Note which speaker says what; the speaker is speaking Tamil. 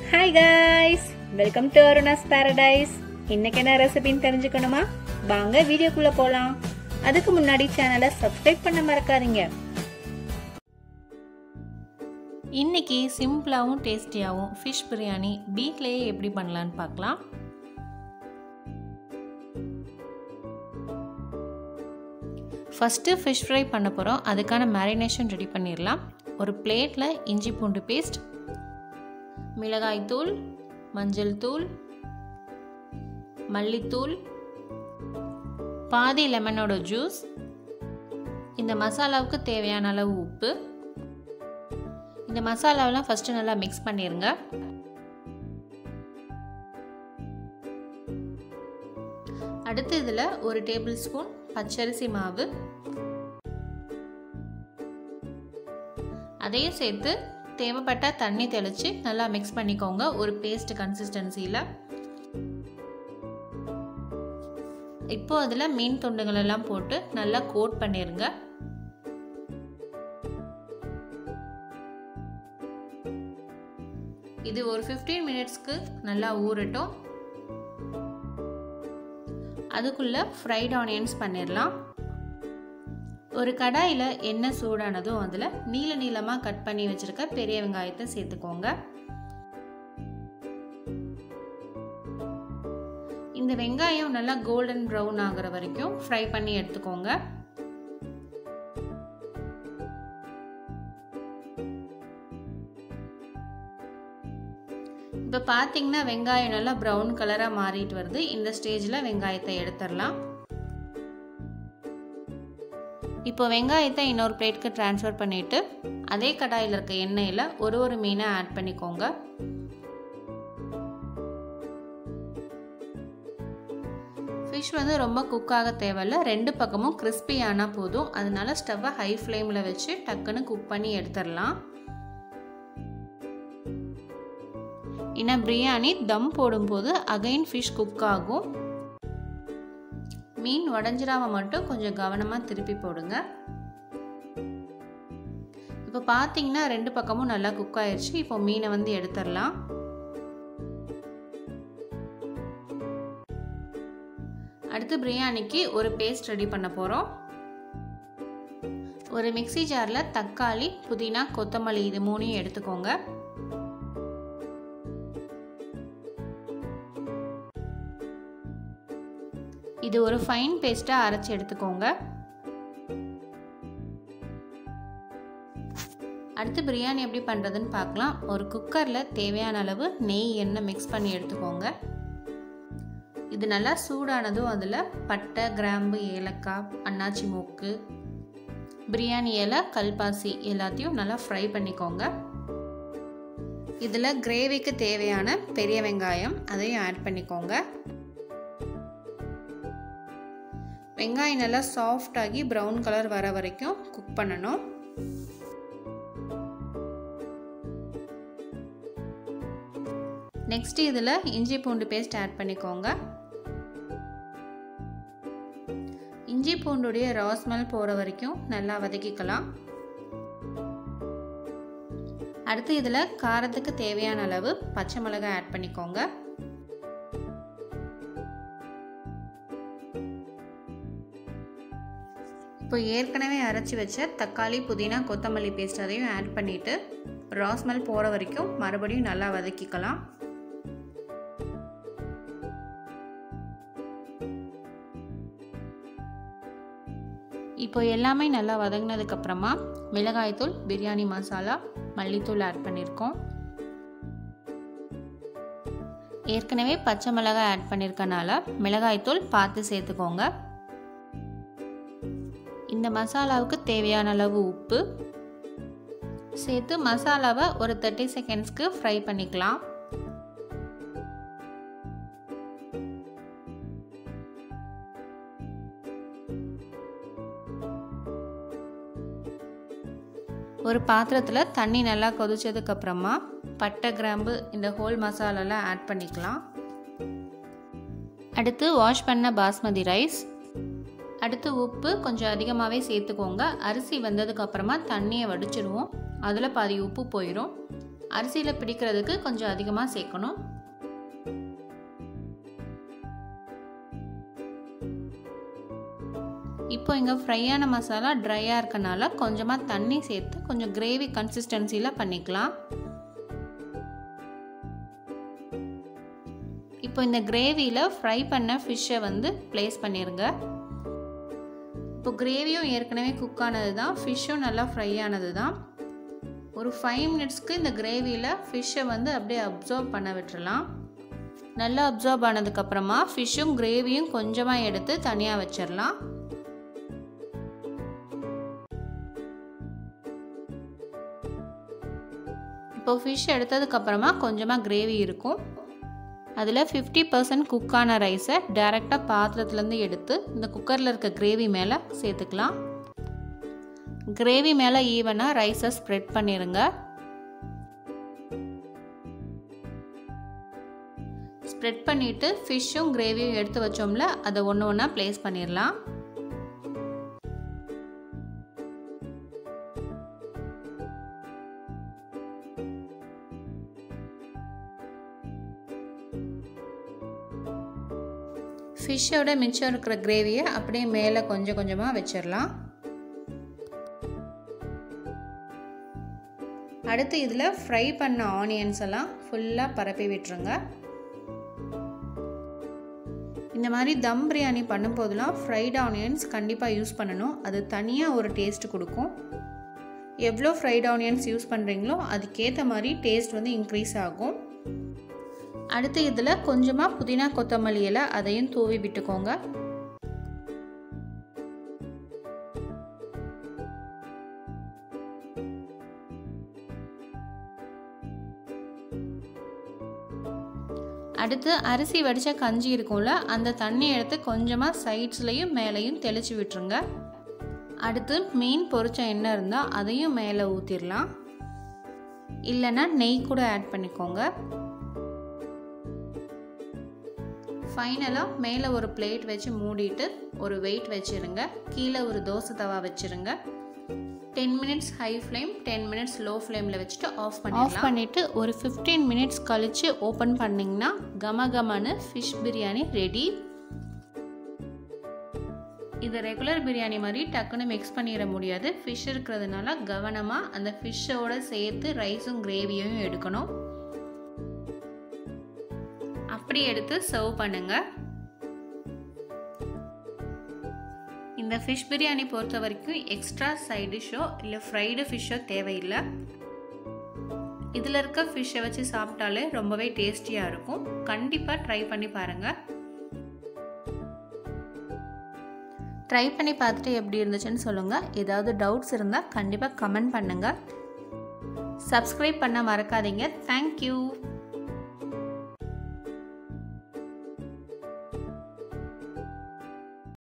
Speaker 1: hi guys welcome to Aruna's paradise இன்னைக்கு என்ன ரெசிபின்னு தெரிஞ்சுக்கணுமா வாங்க வீடியோக்குள்ள போலாம் அதுக்கு முன்னாடி சேனலை சப்ஸ்கிரைப் பண்ண மறக்காதீங்க
Speaker 2: இன்னைக்கு சிம்பிளாகவும் டேஸ்டியாகவும் ஃபிஷ் பிரியாணி வீட்லேயே எப்படி பண்ணலான்னு பார்க்கலாம் ஃபஸ்ட்டு ஃபிஷ் ஃப்ரை பண்ண போகிறோம் அதுக்கான மேரினேஷன் ரெடி பண்ணிடலாம் ஒரு பிளேட்டில் இஞ்சி பூண்டு பேஸ்ட் மிளகாய் தூள் மஞ்சள் தூள் மல்லித்தூள் பாதி லெமனோட ஜூஸ் இந்த மசாலாவுக்கு தேவையான அளவு உப்பு இந்த மசாலாவெல்லாம் ஃபஸ்ட்டு நல்லா மிக்ஸ் பண்ணிடுங்க அடுத்து இதில் ஒரு டேபிள் ஸ்பூன் பச்சரிசி மாவு அதையும் சேர்த்து தேவைப்பட்டால் தண்ணி தெளித்து நல்லா மிக்ஸ் பண்ணிக்கோங்க ஒரு பேஸ்ட் கன்சிஸ்டன்சியில் இப்போ அதில் மீன் துண்டுகள் எல்லாம் போட்டு நல்லா கோட் பண்ணிடுங்க இது ஒரு ஃபிஃப்டீன் மினிட்ஸ்க்கு நல்லா ஊறட்டும் அதுக்குள்ளே ஃப்ரைட் ஆனியன்ஸ் பண்ணிடலாம் ஒரு கடாயில் எண்ணெய் சூடானதும் அதில் நீல நீளமாக கட் பண்ணி வச்சுருக்க பெரிய வெங்காயத்தை சேர்த்துக்கோங்க இந்த வெங்காயம் நல்லா கோல்டன் ப்ரௌன் ஆகிற வரைக்கும் ஃப்ரை பண்ணி எடுத்துக்கோங்க இப்போ பார்த்தீங்கன்னா வெங்காயம் நல்லா ப்ரௌன் கலராக மாறிட்டு வருது இந்த ஸ்டேஜில் வெங்காயத்தை எடுத்துடலாம் இப்போ வெங்காயத்தை இன்னொரு பிளேட்க்கு ட்ரான்ஸ்ஃபர் பண்ணிவிட்டு அதே கடாயில் இருக்க எண்ணெயில் ஒரு ஒரு மீனை ஆட் பண்ணிக்கோங்க ஃபிஷ் வந்து ரொம்ப குக்காக தேவையில்ல ரெண்டு பக்கமும் கிறிஸ்பி ஆனால் போதும் அதனால ஸ்டவ்வை ஹை ஃப்ளேமில் வச்சு டக்குன்னு குக் பண்ணி எடுத்துடலாம் இன்னும் பிரியாணி தம் போடும்போது அகைன் ஃபிஷ் குக் ஆகும் மீன் உடஞ்சிராம மட்டும் கொஞ்சம் கவனமாக திருப்பி போடுங்க இப்போ பார்த்தீங்கன்னா ரெண்டு பக்கமும் நல்லா குக் ஆயிடுச்சு இப்போ மீனை வந்து எடுத்துடலாம் அடுத்து பிரியாணிக்கு ஒரு பேஸ்ட் ரெடி பண்ண போகிறோம் ஒரு மிக்சி ஜாரில் தக்காளி புதினா கொத்தமல்லி இது மூணையும் எடுத்துக்கோங்க இது ஒரு ஃபைன் பேஸ்ட்டாக அரைச்சி எடுத்துக்கோங்க அடுத்து பிரியாணி எப்படி பண்ணுறதுன்னு பார்க்கலாம் ஒரு குக்கரில் தேவையான அளவு நெய் எண்ணெய் மிக்ஸ் பண்ணி எடுத்துக்கோங்க இது நல்லா சூடானதும் அதில் பட்டை கிராம்பு ஏலக்காய் அன்னாச்சி மூக்கு பிரியாணி இலை கல்பாசி எல்லாத்தையும் நல்லா ஃப்ரை பண்ணிக்கோங்க இதில் கிரேவிக்கு தேவையான பெரிய வெங்காயம் அதையும் ஆட் பண்ணிக்கோங்க வெங்காயம் நல்லா சாஃப்ட் ஆகி ப்ரௌன் கலர் வர வரைக்கும் குக் பண்ணணும் நெக்ஸ்ட் இதில் இஞ்சி பூண்டு பேஸ்ட் ஆட் பண்ணிக்கோங்க இஞ்சி பூண்டுடைய ரா ஸ்மெல் போகிற வரைக்கும் நல்லா வதக்கிக்கலாம் அடுத்து இதில் காரத்துக்கு தேவையான அளவு பச்சை மிளகாய் ஆட் பண்ணிக்கோங்க இப்போ ஏற்கனவே அரைச்சி வச்ச தக்காளி புதினா கொத்தமல்லி பேஸ்ட் அதையும் ஆட் பண்ணிவிட்டு ராஸ்மெல் போகிற வரைக்கும் மறுபடியும் நல்லா வதக்கிக்கலாம் இப்போ எல்லாமே நல்லா வதங்கினதுக்கப்புறமா மிளகாய்த்தூள் பிரியாணி மசாலா மல்லித்தூள் ஆட் பண்ணியிருக்கோம் ஏற்கனவே பச்சை மிளகாய் ஆட் பண்ணியிருக்கனால மிளகாய்த்தூள் பார்த்து சேர்த்துக்கோங்க இந்த மசாலாவுக்கு தேவையான அளவு உப்பு சேர்த்து மசாலாவை ஒரு தேர்ட்டி செகண்ட்ஸ்க்கு ஃப்ரை பண்ணிக்கலாம் ஒரு பாத்திரத்தில் தண்ணி நல்லா கொதிச்சதுக்கப்புறமா பட்டை கிராம்பு இந்த ஹோல் மசாலாலாம் ஆட் பண்ணிக்கலாம் அடுத்து வாஷ் பண்ண பாஸ்மதி ரைஸ் அடுத்து உப்பு கொஞ்சம் அதிகமாகவே சேர்த்துக்கோங்க அரிசி வெந்ததுக்கு அப்புறமா தண்ணியை வடிச்சிடுவோம் அதில் பாதி உப்பு போயிடும் அரிசியில் பிடிக்கிறதுக்கு கொஞ்சம் அதிகமாக சேர்க்கணும் இப்போ இங்கே ஃப்ரையான மசாலா ட்ரையாக இருக்கனால கொஞ்சமாக தண்ணி சேர்த்து கொஞ்சம் கிரேவி கன்சிஸ்டன்சியில் பண்ணிக்கலாம் இப்போ இந்த கிரேவியில் ஃப்ரை பண்ண ஃபிஷ்ஷை வந்து ப்ளேஸ் பண்ணிடுங்க இப்போ கிரேவியும் ஏற்கனவே குக் ஆனது தான் ஃபிஷ்ஷும் நல்லா ஃப்ரை ஆனது தான் ஒரு ஃபைவ் மினிட்ஸ்க்கு இந்த கிரேவியில் ஃபிஷ்ஷை வந்து அப்படியே அப்சர்வ் பண்ண விட்டுறலாம் நல்லா அப்சர்வ் ஆனதுக்கப்புறமா ஃபிஷ்ஷும் கிரேவியும் கொஞ்சமாக எடுத்து தனியாக வச்சிடலாம் இப்போ ஃபிஷ் எடுத்ததுக்கப்புறமா கொஞ்சமாக கிரேவி இருக்கும் அதில் ஃபிஃப்டி பர்சன்ட் குக்கான ரைஸை டைரெக்டாக பாத்திரத்துலேருந்து எடுத்து இந்த குக்கரில் இருக்க கிரேவி மேலே சேர்த்துக்கலாம் கிரேவி மேலே ஈவனாக ரைஸை ஸ்ப்ரெட் பண்ணிடுங்க ஸ்ப்ரெட் பண்ணிவிட்டு ஃபிஷ்ஷும் கிரேவியும் எடுத்து வச்சோம்ல அதை ஒன்று ஒன்றா ப்ளேஸ் பண்ணிடலாம் ஃபிஷ்ஷோட மிச்சம் இருக்கிற கிரேவியை அப்படியே மேலே கொஞ்சம் கொஞ்சமாக வச்சிடலாம் அடுத்து இதில் ஃப்ரை பண்ண ஆனியன்ஸ் எல்லாம் ஃபுல்லாக பரப்பி விட்டுருங்க இந்த மாதிரி தம் பிரியாணி பண்ணும்போதெல்லாம் ஃப்ரைட் ஆனியன்ஸ் கண்டிப்பாக யூஸ் பண்ணணும் அது தனியாக ஒரு டேஸ்ட் கொடுக்கும் எவ்வளோ ஃப்ரைட் ஆனியன்ஸ் யூஸ் பண்ணுறீங்களோ அதுக்கேற்ற மாதிரி டேஸ்ட் வந்து இன்க்ரீஸ் ஆகும் அடுத்து இதில் கொஞ்சமாக புதினா கொத்தமல்லி இலை அதையும் தூவி விட்டுக்கோங்க அடுத்து அரிசி வடித்த கஞ்சி இருக்கும்ல அந்த தண்ணி எடுத்து கொஞ்சமாக சைட்ஸ்லையும் மேலேயும் தெளித்து விட்டுருங்க அடுத்து மீன் பொரிச்ச எண்ணெய் இருந்தால் அதையும் மேலே ஊற்றிடலாம் இல்லைன்னா நெய் கூட ஆட் பண்ணிக்கோங்க ஃபைனலாக மேலே ஒரு பிளேட் வச்சு மூடிட்டு ஒரு வெயிட் வச்சுருங்க கீழே ஒரு தோசை தவா வச்சுருங்க ten minutes high flame ten minutes low ஃப்ளேமில் வச்சுட்டு ஆஃப் பண்ணி ஆஃப் பண்ணிவிட்டு ஒரு ஃபிஃப்டீன் மினிட்ஸ் கழித்து ஓப்பன் பண்ணிங்கன்னா கம கமனு ஃபிஷ் பிரியாணி ரெடி இது ரெகுலர் பிரியாணி மாதிரி டக்குன்னு மிக்ஸ் பண்ணிட முடியாது ஃபிஷ் இருக்கிறதுனால கவனமாக அந்த ஃபிஷ்ஷோட சேர்த்து ரைஸும் கிரேவியும் எடுக்கணும் அப்படி எடுத்து சர்வ் பண்ணுங்க இந்த ஃபிஷ் பிரியாணி பொறுத்த வரைக்கும் எக்ஸ்ட்ரா சைட் டிஷ்ஷோ இல்லை ஃப்ரைடு ஃபிஷ்ஷோ தேவையில்லை இதில் இருக்க ஃபிஷ்ஷை வச்சு சாப்பிட்டாலே ரொம்பவே டேஸ்டியாக இருக்கும் கண்டிப்பாக ட்ரை பண்ணி பாருங்கள் ட்ரை பண்ணி பார்த்துட்டு எப்படி இருந்துச்சுன்னு சொல்லுங்கள் ஏதாவது டவுட்ஸ் இருந்தால் கண்டிப்பாக கமெண்ட் பண்ணுங்கள் சப்ஸ்கிரைப் பண்ண மறக்காதீங்க தேங்க்யூ